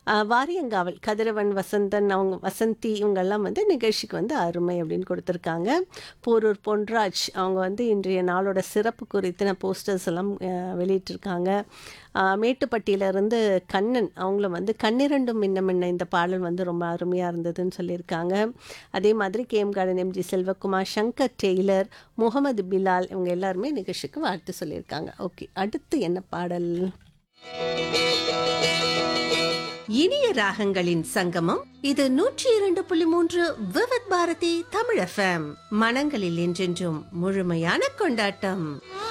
அஹ், வாரியங்காவல் கதிரவன் வசந்தன் அவங்க வசந்தி இவங்கெல்லாம் வந்து நிகழ்ச்சிக்கு வந்து அருமை அப்படின்னு கொடுத்துருக்காங்க போரூர் பொன்ராஜ் அவங்க வந்து இன்றைய நாளோட சிறப்பு குறித்தின போஸ்டர்ஸ் எல்லாம் அஹ், வெளியிட்டிருக்காங்க அஹ், மேட்டுப்பட்டியிலேருந்து கண்ணன் அவங்களும் வந்து கண்ணிரண்டும் மின்ன மின்ன இந்த பாடல் வந்து ரொம்ப அருமையாக இருந்ததுன்னு சொல்லியிருக்காங்க அதே மாதிரி KM garden MG Selvakumar Shankar tailor Mohammed Bilal இவங்க எல்லாருமே நிகழ்ச்சிக்கு வாழ்த்து சொல்லியிருக்காங்க ஓகே அடுத்து என்ன பாடல் இனிய ராகங்களின் சங்கமம் இது நூற்றி இரண்டு புள்ளி மூன்று விவத் பாரதி தமிழ் எஃப்எம் மனங்களில் என்றென்றும் முழுமையான கொண்டாட்டம்